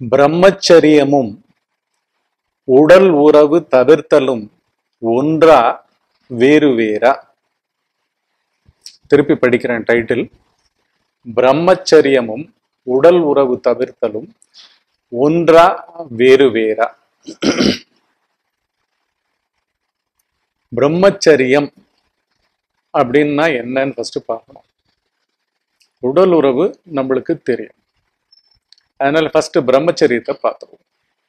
பிரம்மச்சரியமும் உடல் உறவு தவிர்த்தலும் ஒன்றா வேறு வேறா திருப்பி படிக்கிறேன் டைட்டில் பிரம்மச்சரியமும் உடல் உறவு தவிர்த்தலும் ஒன்றா வேறு வேறா பிரம்மச்சரியம் அப்படின்னா என்னன்னு ஃபர்ஸ்ட் பார்க்கணும் உடல் உறவு நம்மளுக்கு தெரியும் அதனால ஃபர்ஸ்ட் பிரம்மச்சரியத்தை பார்த்துருவோம்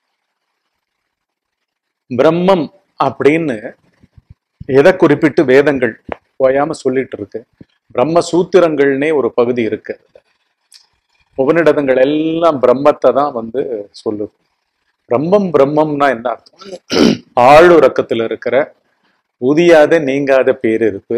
பிரம்மம் அப்படின்னு எதை குறிப்பிட்டு வேதங்கள் ஓயாம சொல்லிட்டு இருக்கு பிரம்ம சூத்திரங்கள்னே ஒரு பகுதி இருக்கு அதுல. உபநிடதங்கள் எல்லாம் பிரம்மத்தை தான் வந்து சொல்லுது பிரம்மம் பிரம்மம்னா என்ன அர்த்தம் ஆளுறக்கத்துல இருக்கிற உதியாத நீங்காத பேரிருப்பு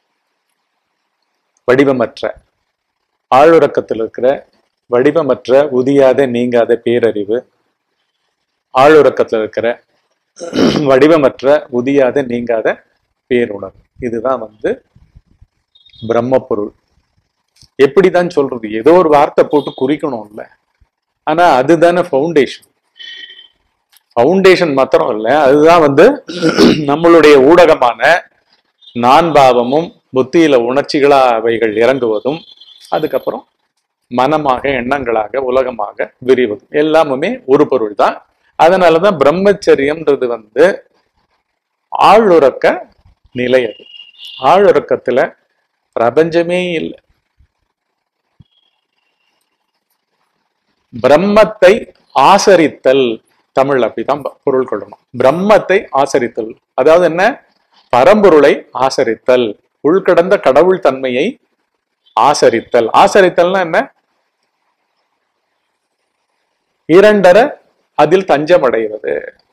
வடிவமற்ற ஆளுறக்கத்தில் இருக்கிற வடிவமற்ற உதியாத நீங்காத பேரறிவு ஆளுறக்கத்தில் இருக்கிற வடிவமற்ற உதியாத நீங்காத பேருணர்வு இதுதான் வந்து பிரம்ம பொருள் எப்படிதான் சொல்றது ஏதோ ஒரு வார்த்தை போட்டு குறிக்கணும்ல ஆனா அதுதானே ஃபவுண்டேஷன் ஃபவுண்டேஷன் மாத்திரம் இல்லை அதுதான் வந்து நம்மளுடைய ஊடகமான நான் பாவமும் புத்தியில உணர்ச்சிகளா அவைகள் இறங்குவதும் அதுக்கப்புறம் மனமாக எண்ணங்களாக உலகமாக விரிவதும் எல்லாமுமே ஒரு பொருள் தான் அதனாலதான் பிரம்மச்சரியம்ன்றது வந்து ஆளுறக்க நிலை அது ஆளுறக்கத்துல பிரபஞ்சமே இல்லை பிரம்மத்தை ஆசரித்தல் தமிழ் அப்படிதான் ப- பொருள் கொள்ளணும் பிரம்மத்தை ஆசரித்தல் அதாவது என்ன பரம்பொருளை ஆசரித்தல் உள்கடந்த கடவுள் தன்மையை ஆசரித்தல் ஆசரித்தல்னா என்ன இரண்டர அதில் தஞ்சமடைவது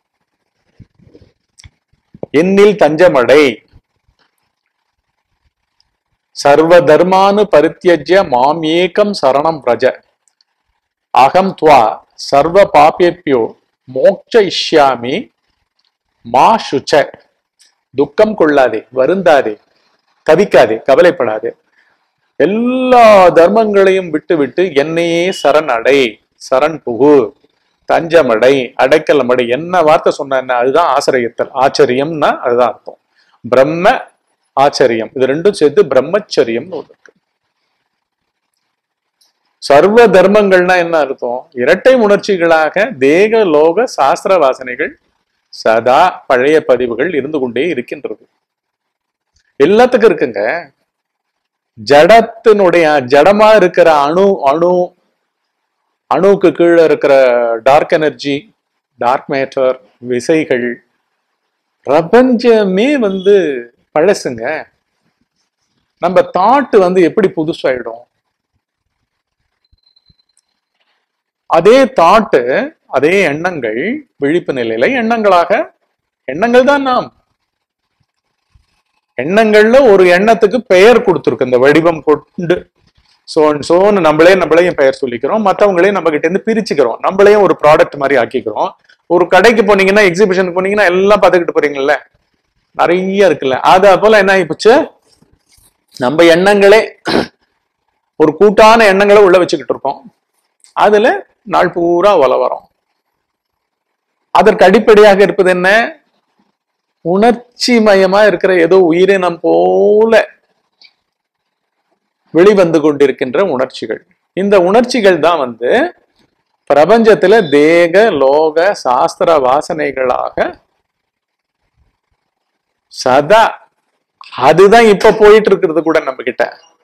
என்னில் தஞ்சமடை சர்வ தர்மானு பரித்தியஜ்ய மாம் ஏகம் சரணம் பிரஜ அகம் துவா சர்வ பாபேபியோ மோட்ச இஷ்யாமி மா சுச்ச துக்கம் கொள்ளாதே வருந்தாதே தவிக்காதே கவலைப்படாதே எல்லா தர்மங்களையும் விட்டு விட்டு என்னையே சரண் அடை சரண் புகு தஞ்சமடை அடைக்கலமடை என்ன வார்த்தை சொன்ன என்ன அதுதான் ஆசிரியத்தல் ஆச்சரியம்னா அதுதான் அர்த்தம் பிரம்ம ஆச்சரியம் இது ரெண்டும் சேர்த்து பிரம்மச்சரியம்னு ஒன்று இருக்கு சர்வ தர்மங்கள்னா என்ன அர்த்தம் இரட்டை உணர்ச்சிகளாக தேக லோக சாஸ்திர வாசனைகள் சதா பழைய பதிவுகள் இருந்து கொண்டே இருக்கின்றது எல்லாத்துக்கும் இருக்குங்க ஜடத்தினுடைய ஜடமா இருக்கிற அணு அணு அணுவுக்கு கீழே இருக்கிற டார்க் எனர்ஜி டார்க் மேட்டர் விசைகள் பிரபஞ்சமே வந்து பழசுங்க நம்ம தாட் வந்து எப்படி புதுசாயிடும் அதே தாட்டு அதே எண்ணங்கள் விழிப்பு நிலையில எண்ணங்களாக எண்ணங்கள் தான் நாம் எண்ணங்கள்ல ஒரு எண்ணத்துக்கு பெயர் கொடுத்துருக்கு இந்த வடிவம் கொண்டு சோ சோன்னு நம்மளே நம்மளையும் பெயர் சொல்லிக்கிறோம் மற்றவங்களையும் நம்ம கிட்ட இருந்து பிரிச்சுக்கிறோம் நம்மளையும் ஒரு ப்ராடக்ட் மாதிரி ஆக்கிக்கிறோம் ஒரு கடைக்கு போனீங்கன்னா எக்ஸிபிஷனுக்கு போனீங்கன்னா எல்லாம் பார்த்துக்கிட்டு போறீங்கல்ல நிறைய இருக்குல்ல அது போல என்ன ஆயிப்போச்சு நம்ம எண்ணங்களே ஒரு கூட்டான எண்ணங்களை உள்ள வச்சுக்கிட்டு இருக்கோம் அதுல நாள் பூரா வளவரம் அதற்கு அடிப்படையாக இருப்பது என்ன உணர்ச்சி மயமா இருக்கிற ஏதோ உயிரினம் போல வெளிவந்து கொண்டிருக்கின்ற உணர்ச்சிகள் இந்த உணர்ச்சிகள் தான் வந்து பிரபஞ்சத்துல தேக லோக சாஸ்திர வாசனைகளாக சதா அதுதான் இப்ப போயிட்டு இருக்கிறது கூட நம்ம கிட்ட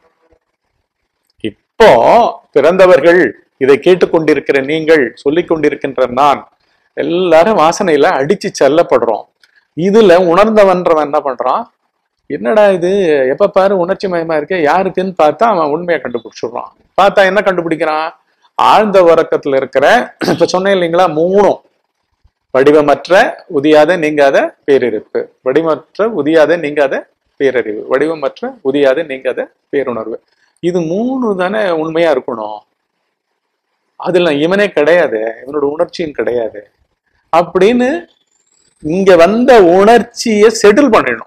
இப்போ பிறந்தவர்கள் இதை கேட்டுக்கொண்டிருக்கிற நீங்கள் சொல்லிக் கொண்டிருக்கின்ற நான் எல்லாரும் வாசனையில அடிச்சு செல்லப்படுறோம் இதுல உணர்ந்தவன்றவன் என்ன பண்றான் என்னடா இது எப்ப பாரு உணர்ச்சி மயமா இருக்க யாருக்குன்னு பார்த்தா அவன் உண்மையை கண்டுபிடிச்சிடுறான் பார்த்தா என்ன கண்டுபிடிக்கிறான் ஆழ்ந்த உறக்கத்துல இருக்கிற இப்ப சொன்னேன் இல்லைங்களா மூணும் வடிவமற்ற உதியாத நீங்காத பேரிருப்பு வடிவமற்ற உதியாத நீங்காத பேரறிவு வடிவமற்ற உதியாத நீங்காத பேருணர்வு இது மூணு தானே உண்மையா இருக்கணும் அதுல இவனே கிடையாது இவனோட உணர்ச்சியும் கிடையாது அப்படின்னு இங்க வந்த உணர்ச்சியை செட்டில் பண்ணிடணும்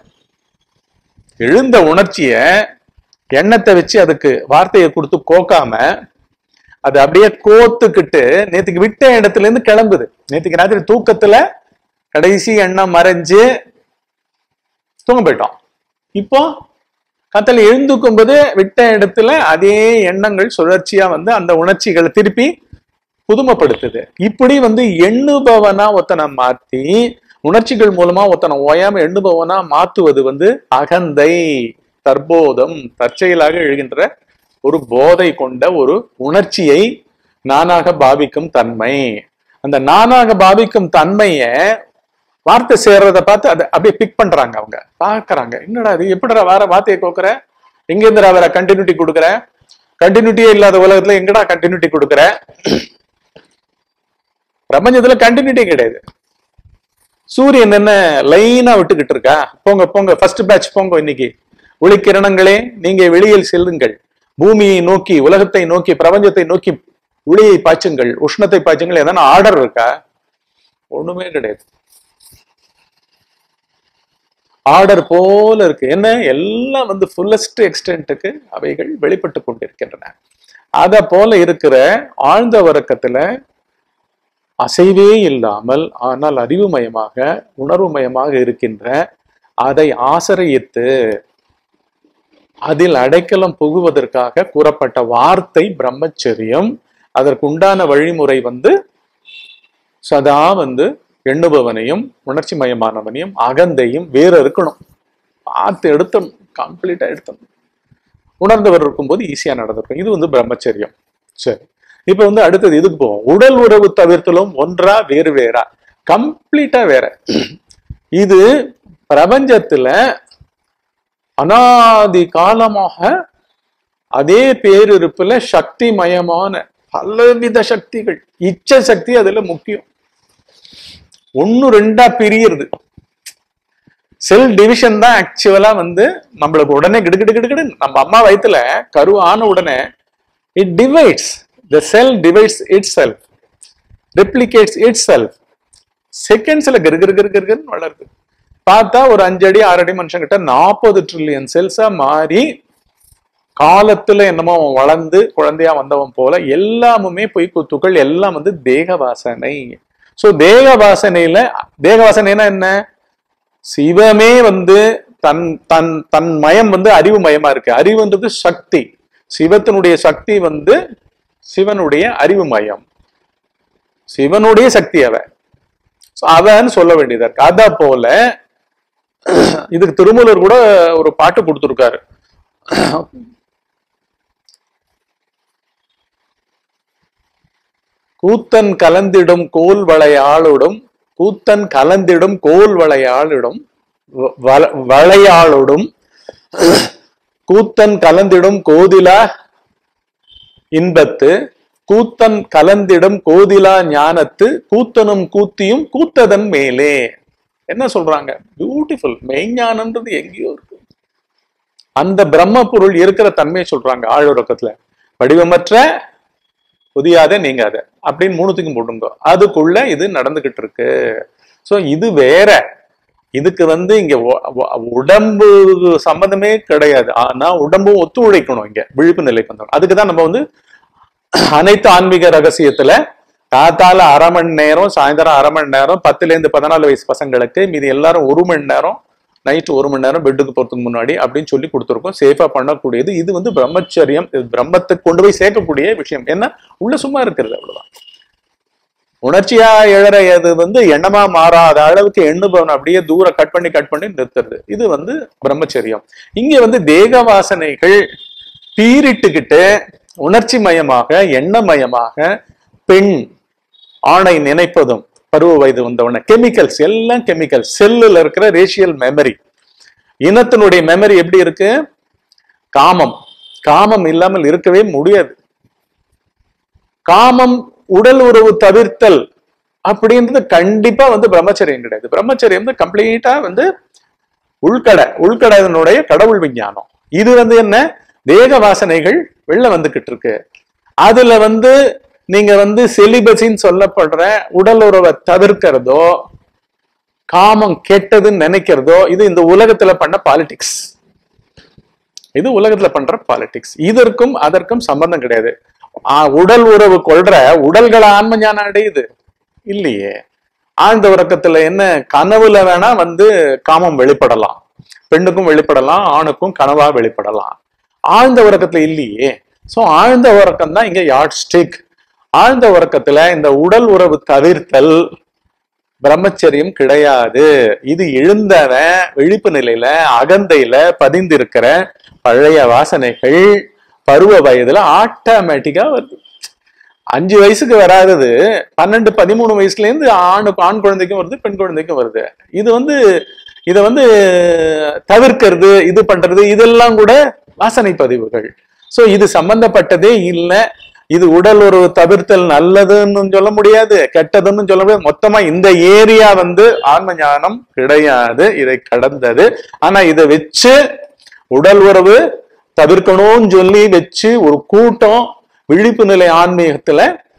எழுந்த உணர்ச்சிய எண்ணத்தை வச்சு அதுக்கு வார்த்தையை கொடுத்து கோக்காம அது அப்படியே கோத்துக்கிட்டு நேத்துக்கு விட்ட இடத்துல இருந்து கிளம்புது நேத்துக்கு ராத்திரி தூக்கத்துல கடைசி எண்ணம் மறைஞ்சு தூங்க போயிட்டோம் இப்போ கத்தல எழுந்துக்கும் போது விட்ட இடத்துல அதே எண்ணங்கள் சுழற்சியா வந்து அந்த உணர்ச்சிகளை திருப்பி புதுமைப்படுத்துது இப்படி வந்து எண்ணுபவனா ஒத்தனை மாத்தி உணர்ச்சிகள் மூலமா ஒத்தனை ஓயாம எண்ணுபவனா மாத்துவது வந்து அகந்தை தற்போதம் தற்செயலாக எழுகின்ற ஒரு போதை கொண்ட ஒரு உணர்ச்சியை நானாக பாவிக்கும் தன்மை அந்த நானாக பாவிக்கும் தன்மைய வார்த்தை சேர்றத பார்த்து அதை அப்படியே பிக் பண்றாங்க அவங்க பாக்குறாங்க என்னடா இது எப்படிடா வேற வார்த்தையை கோக்குற எங்க இருந்துடா வேற கண்டினியூட்டி கொடுக்குற கண்டினியூட்டியே இல்லாத உலகத்துல எங்கடா கண்டினியூட்டி கொடுக்குற பிரபஞ்சத்துல கண்டினியூட்டி கிடையாது சூரியன் என்ன லைனா விட்டுக்கிட்டு இருக்கா போங்க போங்க ஃபர்ஸ்ட் பேட்ச் போங்க இன்னைக்கு ஒளிக்கிரணங்களே நீங்க வெளியில் செல்லுங்கள் பூமியை நோக்கி உலகத்தை நோக்கி பிரபஞ்சத்தை நோக்கி ஒளியை பாய்ச்சுங்கள் உஷ்ணத்தை பாய்ச்சுங்கள் எதனா ஆர்டர் இருக்கா ஒண்ணுமே கிடையாது ஆர்டர் போல இருக்கு என்ன எல்லாம் வந்து ஃபுல்லஸ்ட் எக்ஸ்டென்ட்டுக்கு அவைகள் வெளிப்பட்டு கொண்டிருக்கின்றன அத போல இருக்கிற ஆழ்ந்த உறக்கத்துல அசைவே இல்லாமல் ஆனால் அறிவுமயமாக உணர்வுமயமாக இருக்கின்ற அதை ஆசிரியத்து அதில் அடைக்கலம் புகுவதற்காக கூறப்பட்ட வார்த்தை பிரம்மச்சரியம் அதற்குண்டான வழிமுறை வந்து சதா வந்து எண்ணுபவனையும் உணர்ச்சி மயமானவனையும் அகந்தையும் வேற இருக்கணும் பார்த்து எடுத்தணும் கம்ப்ளீட்டா எடுத்தணும் உணர்ந்தவர் இருக்கும்போது ஈஸியா நடந்திருக்கும் இது வந்து பிரம்மச்சரியம் சரி இப்ப வந்து அடுத்தது இதுக்கு போவோம் உடல் உறவு தவிர்த்தலும் ஒன்றா வேறு வேறா கம்ப்ளீட்டா வேற இது பிரபஞ்சத்துல அனாதி காலமாக அதே பேரிருப்புல சக்தி மயமான பலவித சக்திகள் இச்ச சக்தி அதுல முக்கியம் ஒன்னு ரெண்டா பிரியுறது செல் டிவிஷன் தான் ஆக்சுவலா வந்து நம்மளுக்கு உடனே கிடுகிடு கிடுகிடு நம்ம அம்மா வயித்துல கரு ஆன உடனே it divides the cell divides itself replicates itself செகண்ட்ஸ்ல கிரு கிரு கிரு கிருன்னு வளருது பார்த்தா ஒரு அஞ்சு அடி ஆறு அடி மனுஷன் கிட்ட நாற்பது ட்ரில்லியன் செல்ஸா மாறி காலத்துல என்னமோ அவன் வளர்ந்து குழந்தையா வந்தவன் போல எல்லாமுமே பொய் குத்துக்கள் எல்லாம் வந்து தேக வாசனை சோ தேக வாசனையில தேக வாசனைனா என்ன சிவமே வந்து தன் தன் தன் மயம் வந்து அறிவு மயமா இருக்கு அறிவுன்றது சக்தி சிவத்தினுடைய சக்தி வந்து சிவனுடைய அறிவு மயம் சிவனுடைய சக்தி அவன் So, அவன் சொல்ல வேண்டியதா இருக்கு அத போல இதுக்கு திருமூலர் கூட ஒரு பாட்டு கொடுத்திருக்காரு கூத்தன் கலந்திடும் கோல் வளையாளுடும் கூத்தன் கலந்திடும் கோல் வளையாளிடும் வ- வள- வளையாளுடும் கூத்தன் கலந்திடும் கோதிலா இன்பத்து கூத்தன் கலந்திடும் கோதிலா ஞானத்து கூத்தனும் கூத்தியும் கூத்ததன் மேலே என்ன சொல்றாங்க பியூட்டிஃபுல் மெய்ஞானம்ன்றது எங்கேயோ இருக்கு அந்த பிரம்ம பொருள் இருக்கிற தன்மையை சொல்றாங்க ஆழ்வுறக்கத்துல வடிவமற்ற புதியாத நீங்காத அப்படின்னு மூணுத்துக்கும் போட்டுங்க அதுக்குள்ள இது நடந்துகிட்டு இருக்கு சோ இது வேற இதுக்கு வந்து இங்க ஒ- ஒ- உடம்பு சம்பந்தமே கிடையாது ஆனா உடம்பும் ஒத்துழைக்கணும் இங்க விழிப்பு நிலைக்கு வந்தோம் அதுக்கு தான் நம்ம வந்து அனைத்து ஆன்மீக ரகசியத்துல காத்தால அரை மணி நேரம் சாயந்தரம் அரை மணி நேரம் பத்துல இருந்து பதினாலு வயசு பசங்களுக்கு மீதி எல்லாரும் ஒரு மணி நேரம் நைட் ஒரு மணி நேரம் பெட்டுக்கு போறதுக்கு முன்னாடி அப்படின்னு சொல்லி கொடுத்துருக்கோம் சேஃபா பண்ணக்கூடியது இது வந்து பிரம்மச்சரியம் இது பிரம்மத்துக்கு கொண்டு போய் சேர்க்கக்கூடிய விஷயம் என்ன உள்ள சும்மா இருக்கிறது அவ்வளவுதான் உணர்ச்சியா எழறது வந்து எண்ணமா மாறாத அளவுக்கு எண்ணுபவன் அப்படியே தூர கட் பண்ணி கட் பண்ணி நிறுத்துறது இது வந்து பிரம்மச்சரியம் இங்க வந்து தேக வாசனைகள் பீரிட்டுக்கிட்டு உணர்ச்சி மயமாக எண்ணமயமாக பெண் ஆணை நினைப்பதும் பருவ வயது வந்தவன கெமிக்கல்ஸ் எல்லாம் கெமிக்கல் செல்லுல இருக்கிற ரேஷியல் மெமரி இனத்தினுடைய மெமரி எப்படி இருக்கு காமம் காமம் இல்லாமல் இருக்கவே முடியாது காமம் உடல் உறவு தவிர்த்தல் அப்படின்றது கண்டிப்பா வந்து பிரம்மச்சரியம் கிடையாது பிரம்மச்சரியம் வந்து கம்ப்ளீட்டா வந்து உள்கடை உள்கடனுடைய கடவுள் விஞ்ஞானம் இது வந்து என்ன தேக வாசனைகள் வெளில வந்துகிட்டு இருக்கு அதுல வந்து நீங்க வந்து செலிபஸின்னு சொல்லப்படுற உடல் உறவை தவிர்க்கிறதோ காமம் கெட்டதுன்னு நினைக்கிறதோ இது இந்த உலகத்துல பண்ண பாலிடிக்ஸ் இது உலகத்துல பண்ற பாலிடிக்ஸ் இதற்கும் அதற்கும் சம்பந்தம் கிடையாது ஆ, உடல் உறவு கொள்ற உடல்களை ஆன்ம ஞானம் அடையுது இல்லையே ஆழ்ந்த உறக்கத்துல என்ன கனவுல வேணா வந்து காமம் வெளிப்படலாம் பெண்ணுக்கும் வெளிப்படலாம் ஆணுக்கும் கனவா வெளிப்படலாம் ஆழ்ந்த உறக்கத்துல இல்லையே சோ ஆழ்ந்த உறக்கம் தான் இங்க யாட் ஸ்டிக் ஆழ்ந்த உறக்கத்துல இந்த உடல் உறவு தவிர்த்தல் பிரம்மச்சரியம் கிடையாது இது எழுந்தவன் விழிப்பு நிலையில அகந்தையில பதிந்திருக்கிற பழைய வாசனைகள் பருவ வயதுல ஆட்டோமேட்டிக்கா வருது அஞ்சு வயசுக்கு வராதது பன்னெண்டு பதிமூணு வயசுல இருந்து ஆணுக்கு ஆண் குழந்தைக்கும் வருது பெண் குழந்தைக்கும் வருது இது வந்து இத வந்து தவிர்க்கிறது இது பண்றது இதெல்லாம் கூட வாசனை பதிவுகள் சோ இது சம்பந்தப்பட்டதே இல்லை இது உடல் ஒரு தவிர்த்தல் நல்லதுன்னு சொல்ல முடியாது கெட்டதுன்னு சொல்ல முடியாது மொத்தமா இந்த ஏரியா வந்து ஆன்ம ஞானம் கிடையாது இதை கடந்தது ஆனா இதை வச்சு உடல் உறவு தவிர்க்கணும்னு சொல்லி வச்சு ஒரு கூட்டம் விழிப்பு நிலை ஆன்மீகத்துல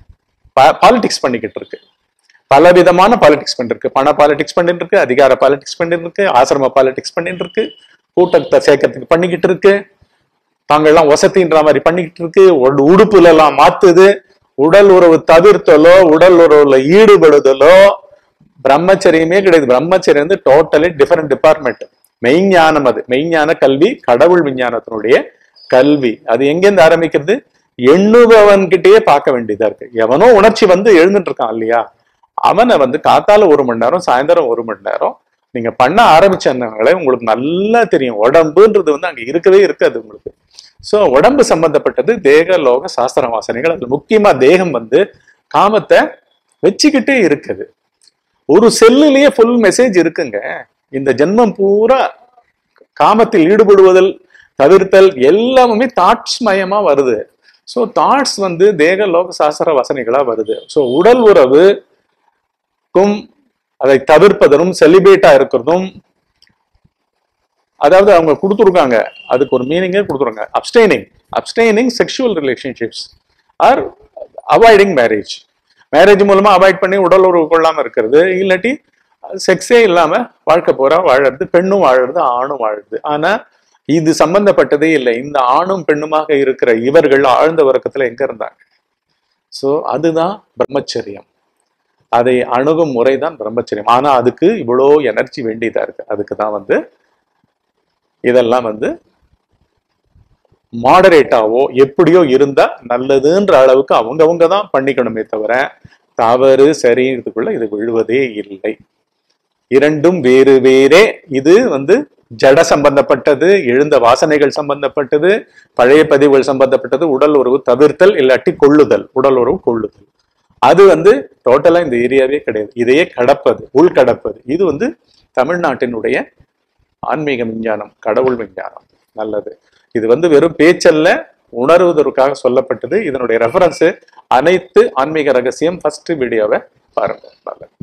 பாலிடிக்ஸ் பண்ணிக்கிட்டு இருக்கு பல விதமான பாலிடிக்ஸ் பண்ணிட்டு இருக்கு பண பாலிடிக்ஸ் பண்ணிட்டு இருக்கு அதிகார பாலிடிக்ஸ் பண்ணிட்டு இருக்கு ஆசிரம பாலிடிக்ஸ் பண்ணிட்டு இருக்கு கூட்டத்தை சேர்க்கறதுக்கு பண்ணிக்கிட்டு இருக்கு தாங்கள்லாம் வசதின்ற மாதிரி பண்ணிக்கிட்டு இருக்கு உட- உடுப்புல எல்லாம் மாத்துது உடல் உறவு தவிர்த்தலோ உடல் உறவுல ஈடுபடுதலோ பிரம்மச்சரியமே கிடையாது பிரம்மச்சரியம் வந்து டோட்டலி டிஃபரெண்ட் டிபார்ட்மெண்ட் மெய்ஞானம் அது மெய்ஞான கல்வி கடவுள் விஞ்ஞானத்தினுடைய கல்வி அது எங்கேருந்து ஆரம்பிக்கிறது எண்ணுபவன்கிட்டயே பார்க்க வேண்டியதா இருக்கு எவனோ உணர்ச்சி வந்து எழுந்துட்டு இருக்கான் இல்லையா அவனை வந்து காத்தால ஒரு மணி நேரம் சாயந்தரம் ஒரு மணி நேரம் நீங்க பண்ண ஆரம்பிச்சனாலே உங்களுக்கு நல்லா தெரியும் உடம்புன்றது வந்து அங்க இருக்கவே இருக்காது உங்களுக்கு சோ உடம்பு சம்பந்தப்பட்டது தேக லோக சாஸ்திர வாசனைகள் அதுல முக்கியமா தேகம் வந்து காமத்தை வச்சுக்கிட்டே இருக்குது ஒரு செல்லுலயே ஃபுல் மெசேஜ் இருக்குங்க இந்த ஜென்மம் பூரா காமத்தில் ஈடுபடுவதல் தவிர்த்தல் எல்லாமே தாட்ஸ் மயமா வருது ஸோ தாட்ஸ் வந்து தேக லோக சாஸ்திர வசனைகளா வருது ஸோ உடல் உறவுக்கும் அதை தவிர்ப்பதும் செலிபேட்டா இருக்கிறதும் அதாவது அவங்க கொடுத்துருக்காங்க அதுக்கு ஒரு மீனிங்கே கொடுத்துருக்காங்க abstaining abstaining sexual relationships or avoiding marriage marriage மூலமா அவாய்ட் பண்ணி உடல் உறவு கொள்ளாம இருக்கிறது இல்லாட்டி செக்ஸே இல்லாம வாழ்க்கை போறா வாழறது பெண்ணும் வாழறது ஆணும் வாழறது ஆனா இது சம்பந்தப்பட்டதே இல்லை இந்த ஆணும் பெண்ணுமாக இருக்கிற இவர்கள் ஆழ்ந்த உறக்கத்துல எங்க இருந்தாங்க சோ அதுதான் பிரம்மச்சரியம் அதை அணுகும் முறை தான் பிரம்மச்சரியம் ஆனா அதுக்கு இவ்வளோ எனர்ஜி வேண்டியதா இருக்கு அதுக்கு தான் வந்து இதெல்லாம் வந்து மாடரேட்டாவோ எப்படியோ இருந்தா நல்லதுன்ற அளவுக்கு அவங்கவங்க தான் பண்ணிக்கணுமே தவிர தவறு சரின்றதுக்குள்ள இது விழுவதே இல்லை இரண்டும் வேறு வேறே இது வந்து ஜட சம்பந்தப்பட்டது எழுந்த வாசனைகள் சம்பந்தப்பட்டது பழைய பதிவுகள் சம்பந்தப்பட்டது உடல் உறவு தவிர்த்தல் இல்லாட்டி கொள்ளுதல் உடல் உறவு கொள்ளுதல் அது வந்து டோட்டலா இந்த ஏரியாவே கிடையாது இதையே கடப்பது உள்கடப்பது இது வந்து தமிழ்நாட்டினுடைய ஆன்மீக விஞ்ஞானம் கடவுள் விஞ்ஞானம் நல்லது இது வந்து வெறும் பேச்சல்ல உணர்வதற்காக சொல்லப்பட்டது இதனுடைய ரெஃபரன்ஸ் அனைத்து ஆன்மீக ரகசியம் ஃபர்ஸ்ட் வீடியோவை பாருங்க நல்லது